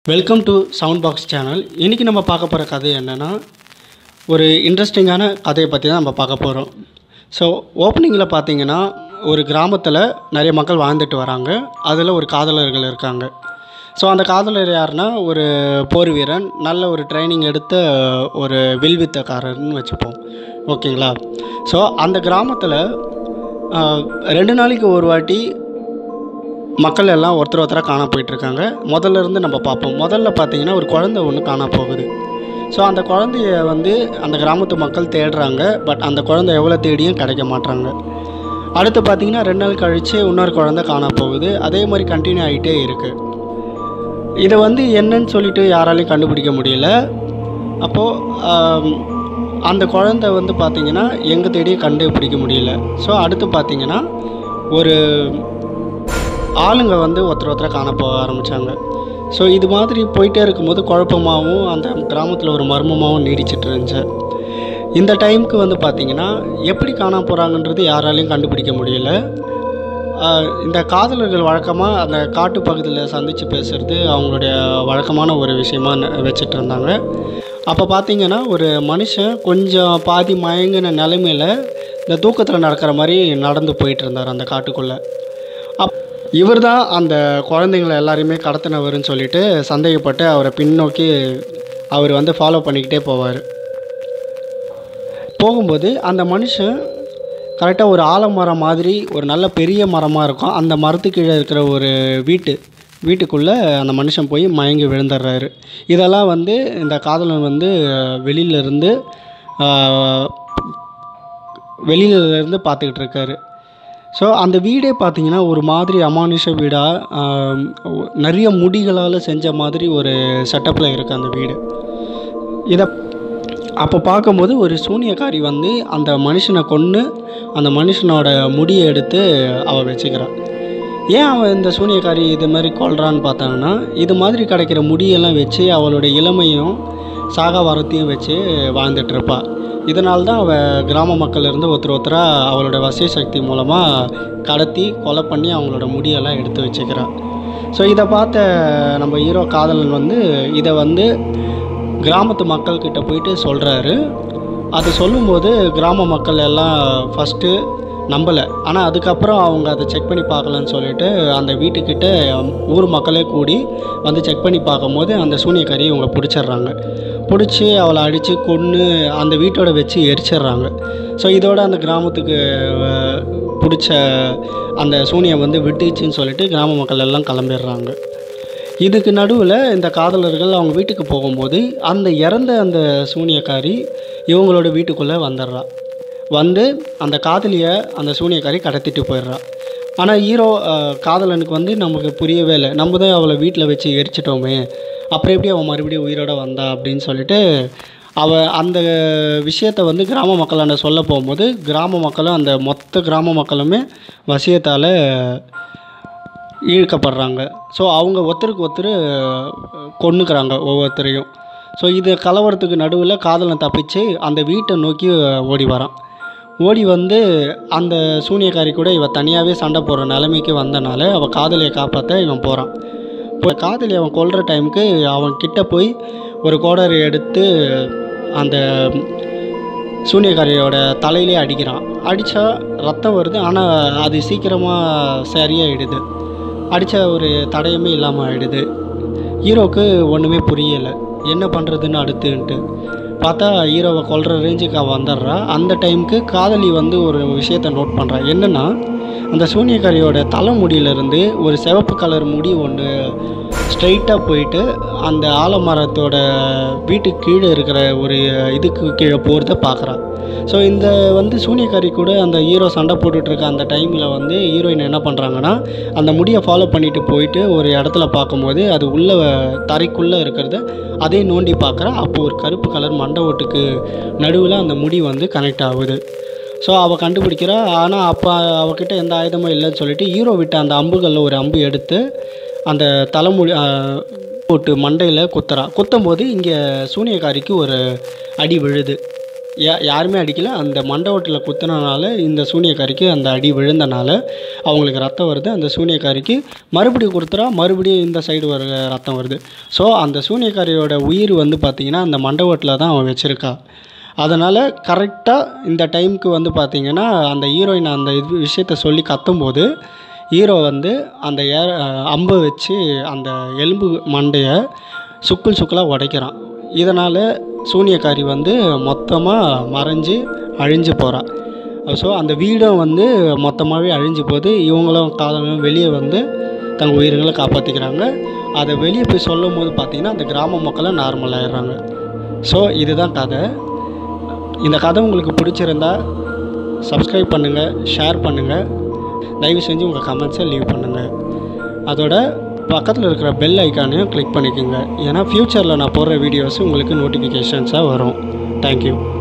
welcome to sound box channel இன்றைக்கி நம்ம பார்க்க போகிற கதை என்னென்னா ஒரு இன்ட்ரெஸ்டிங்கான கதையை பற்றி தான் நம்ம பார்க்க போகிறோம் ஸோ ஓப்பனிங்கில் பார்த்தீங்கன்னா ஒரு கிராமத்தில் நிறைய மக்கள் வாழ்ந்துட்டு வராங்க அதில் ஒரு காதலர்கள் இருக்காங்க ஸோ அந்த காதலர் யாருன்னா ஒரு போர் வீரன் நல்ல ஒரு ட்ரைனிங் எடுத்த ஒரு வில்வித்தக்காரர்னு வச்சுப்போம் ஓகேங்களா ஸோ அந்த கிராமத்தில் ரெண்டு நாளைக்கு ஒரு வாட்டி மக்கள் எல்லாம் ஒருத்தர் ஒருத்தராக காண போயிட்டுருக்காங்க முதல்ல இருந்து நம்ம பார்ப்போம் முதல்ல பார்த்தீங்கன்னா ஒரு குழந்தை ஒன்று காண போகுது ஸோ அந்த குழந்தைய வந்து அந்த கிராமத்து மக்கள் தேடுறாங்க பட் அந்த குழந்தை எவ்வளோ தேடியும் கிடைக்க மாட்றாங்க அடுத்து பார்த்தீங்கன்னா ரெண்டு நாள் கழித்து இன்னொரு குழந்தை காண போகுது அதே மாதிரி கண்டினியூ ஆகிட்டே இருக்குது இதை வந்து என்னன்னு சொல்லிட்டு யாராலையும் கண்டுபிடிக்க முடியல அப்போது அந்த குழந்தை வந்து பார்த்திங்கன்னா எங்கே தேடியும் கண்டுபிடிக்க முடியல ஸோ அடுத்து பார்த்திங்கன்னா ஒரு ஆளுங்க வந்து ஒருத்தர் ஒருத்தரை காண போக ஆரம்பித்தாங்க ஸோ இது மாதிரி போயிட்டே இருக்கும்போது குழப்பமாகவும் அந்த கிராமத்தில் ஒரு மர்மமாகவும் நீடிச்சிட்டு இருந்துச்சு இந்த டைமுக்கு வந்து பார்த்திங்கன்னா எப்படி காண போகிறாங்கன்றது யாராலையும் கண்டுபிடிக்க முடியல ஆஹ் இந்த காதலர்கள் வழக்கமாக அந்த காட்டு பகுதியில் சந்தித்து பேசுகிறது அவங்களுடைய வழக்கமான ஒரு விஷயமா ந- வச்சிட்டு இருந்தாங்க அப்போ பார்த்தீங்கன்னா ஒரு மனுஷன் கொஞ்சம் பாதி மயங்கின நிலைமையில் இந்த தூக்கத்தில் நடக்கிற மாதிரி நடந்து போயிட்டு இருந்தார் அந்த காட்டுக்குள்ளே அப் இவர் தான் அந்த குழந்தைங்கள எல்லாரையுமே கடத்தினவர்னு சொல்லிட்டு சந்தேகப்பட்டு அவரை பின்னோக்கி அவர் வந்து ஃபாலோ பண்ணிக்கிட்டே போவார் போகும்போது அந்த மனுஷன் கரெக்டாக ஒரு ஆலமரம் மாதிரி ஒரு நல்ல பெரிய மரமாக இருக்கும் அந்த மரத்து கீழே இருக்கிற ஒரு வீட்டு வீட்டுக்குள்ளே அந்த மனுஷன் போய் மயங்கி விழுந்துடுறாரு இதெல்லாம் வந்து இந்த காதலன் வந்து வெளியில இருந்து வெளியில இருந்து பார்த்துக்கிட்டு இருக்காரு ஸோ அந்த வீடே பார்த்தீங்கன்னா ஒரு மாதிரி அமானுஷ வீடாக நிறைய முடிகளால் செஞ்ச மாதிரி ஒரு செட்டப்பில் இருக்குது அந்த வீடு இதை அப்போ பார்க்கும்போது ஒரு சூனியக்காரி வந்து அந்த மனுஷனை கொன்று அந்த மனுஷனோட முடியை எடுத்து அவள் வச்சுக்கிறான் ஏன் அவன் இந்த சூனியக்காரி இது மாதிரி கொல்றான்னு பார்த்தாங்கன்னா இது மாதிரி கிடைக்கிற முடியெல்லாம் வச்சு அவளோட இளமையும் சாகா வரத்தையும் வச்சு வாழ்ந்துட்டு இருப்பா இதனால தான் அவள் கிராம மக்கள் இருந்து ஒருத்தர் ஒருத்தராக அவளோட வசிய சக்தி மூலமாக கடத்தி கொலை பண்ணி அவங்களோட முடியெல்லாம் எடுத்து வச்சுக்கிறாள் ஸோ இதை பார்த்த நம்ம ஹீரோ காதலன் வந்து இதை வந்து கிராமத்து மக்கள்கிட்ட போயிட்டு சொல்கிறாரு அது சொல்லும்போது கிராம மக்கள் எல்லாம் ஃபஸ்ட்டு நம்பலை ஆனால் அதுக்கப்புறம் அவங்க அதை செக் பண்ணி பார்க்கலன்னு சொல்லிட்டு அந்த வீட்டுக்கிட்ட ஊர் மக்களே கூடி வந்து செக் பண்ணி பார்க்கும்போது அந்த சூனியக்காரியை இவங்க பிடிச்சிடுறாங்க பிடிச்சி அவளை அடித்து கொன்று அந்த வீட்டோட வச்சு எரிச்சிடுறாங்க ஸோ இதோட அந்த கிராமத்துக்கு அஹ், பிடிச்ச அந்த சூனியம் வந்து விட்டுச்சுன்னு சொல்லிட்டு கிராம மக்கள் எல்லாம் கிளம்பிடுறாங்க இதுக்கு நடுவில் இந்த காதலர்கள் அவங்க வீட்டுக்கு போகும்போது அந்த இறந்த அந்த சூனியக்காரி இவங்களோட வீட்டுக்குள்ளே வந்துடுறா வந்து அந்த காதலியை அந்த சூனியக்காரி கடத்திட்டு போயிடுறா ஆனால் ஹீரோ அஹ், காதலனுக்கு வந்து நமக்கு புரியவே இல்லை நம்ம தான் அவளை வீட்டில் வச்சு எரிச்சிட்டோமே அப்புறம் எப்படி அவன் மறுபடியும் உயிரோட வந்தா அப்படின்னு சொல்லிட்டு அவ அந்த விஷயத்தை வந்து கிராம மக்களாண்ட சொல்ல போகும்போது கிராம மக்களும் அந்த மொத்த கிராம மக்களுமே வசியத்தால் இழுக்கப்படுறாங்க ஸோ அவங்க ஒருத்தருக்கு ஒருத்தர் கொன்னுக்கிறாங்க ஒவ்வொருத்தரையும் ஸோ இது கலவரத்துக்கு நடுவில் காதலன் தப்பிச்சு அந்த வீட்டை நோக்கி ஓடி வரான் ஓடி வந்து அந்த சூனியக்காரி கூட இவ தனியாகவே சண்டை போடுற நிலைமைக்கு வந்தனால அவள் காதலியை காப்பாற்ற இவன் போகிறான் இப்போ காதலி அவன் கொல்ற டைமுக்கு அவன் கிட்ட போய் ஒரு கோடரி எடுத்து அந்த சூனியக்காரியோட தலையிலே அடிக்கிறான் அடித்தா ரத்தம் வருது ஆனால் அது சீக்கிரமாக சரியாயிடுது அடித்த ஒரு தடயமே இல்லாமல் ஆயிடுது ஹீரோக்கு ஒன்றுமே புரியலை என்ன பண்ணுறதுன்னு அடுத்துன்ட்டு பார்த்தா ஹீரோவை கொல்ற ரேஞ்சுக்கு அவன் வந்துடுறா அந்த டைமுக்கு காதலி வந்து ஒரு விஷயத்தை நோட் பண்ணுறா என்னென்னா அந்த சூனியக்காரியோட தலைமுடியிலேருந்து ஒரு சிவப்பு கலர் முடி ஒன்று ஸ்ட்ரைட்டாக போயிட்டு அந்த ஆலமரத்தோட வீட்டுக்கு கீழே இருக்கிற ஒரு இதுக்கு கீழே போகிறத பார்க்குறா ஸோ இந்த வந்து சூனியக்காரி கூட அந்த ஹீரோ சண்டை போட்டுட்டு இருக்க அந்த டைமில் வந்து ஹீரோயின் என்ன பண்ணுறாங்கன்னா அந்த முடியை ஃபாலோ பண்ணிட்டு போயிட்டு ஒரு இடத்துல பார்க்கும்போது அது உள்ள தரைக்குள்ளே இருக்கிறத அதே நோண்டி பார்க்குறா அப்போ ஒரு கருப்பு கலர் மண்டை ஓட்டுக்கு நடுவில் அந்த முடி வந்து கனெக்ட் ஆகுது ஸோ அவள் கண்டுபிடிக்கிறா ஆனால் அப்போ அவகிட்ட எந்த ஆயுதமும் இல்லைன்னு சொல்லிட்டு ஹீரோ விட்ட அந்த அம்புகளில் ஒரு அம்பு எடுத்து அந்த தலைமுடி ஆஹ், போட்டு மண்டையில் குத்துறா குத்தும் போது இங்கே சூனியக்காரிக்கு ஒரு அடி விழுது யா யாருமே அடிக்கல அந்த மண்டபத்தில் குத்துனனால இந்த சூனியக்காரிக்கு அந்த அடி விழுந்தனால அவங்களுக்கு ரத்தம் வருது அந்த சூனியக்காரிக்கு மறுபடியும் கொடுத்துறா மறுபடியும் இந்த சைடு வர ரத்தம் வருது ஸோ அந்த சூனியக்காரியோட உயிர் வந்து பார்த்திங்கன்னா அந்த மண்டபத்தில் தான் அவன் வச்சுருக்கா அதனால் கரெக்டாக இந்த டைமுக்கு வந்து பார்த்திங்கன்னா அந்த ஹீரோயின் அந்த இது விஷயத்த சொல்லி கத்தும்போது ஹீரோ வந்து அந்த ஏ அம்பை வச்சு அந்த எலும்பு மண்டையை சுக்குள் சுக்குலாக உடைக்கிறான் இதனால் சூனியக்காரி வந்து மொத்தமாக மறைஞ்சு அழிஞ்சு போகிறா ஸோ அந்த வீடும் வந்து மொத்தமாகவே அழிஞ்சு போகுது இவங்களும் காதலும் வெளியே வந்து தங்க உயிர்களை காப்பாற்றிக்கிறாங்க அதை வெளியே போய் சொல்லும் போது பார்த்திங்கன்னா அந்த கிராம மக்களும் நார்மல் ஆயிடுறாங்க ஸோ இதுதான் கதை இந்த கதை உங்களுக்கு பிடிச்சிருந்தா சப்ஸ்கிரைப் பண்ணுங்கள் ஷேர் பண்ணுங்கள் தயவு செஞ்சு உங்கள் கமெண்ட்ஸை லீவ் பண்ணுங்கள் அதோட பக்கத்தில் இருக்கிற பெல் ஐக்கானையும் கிளிக் பண்ணிக்கோங்க ஏன்னா ஃப்யூச்சரில் நான் போடுற வீடியோஸ் உங்களுக்கு நோட்டிஃபிகேஷன்ஸாக வரும் தேங்க்யூ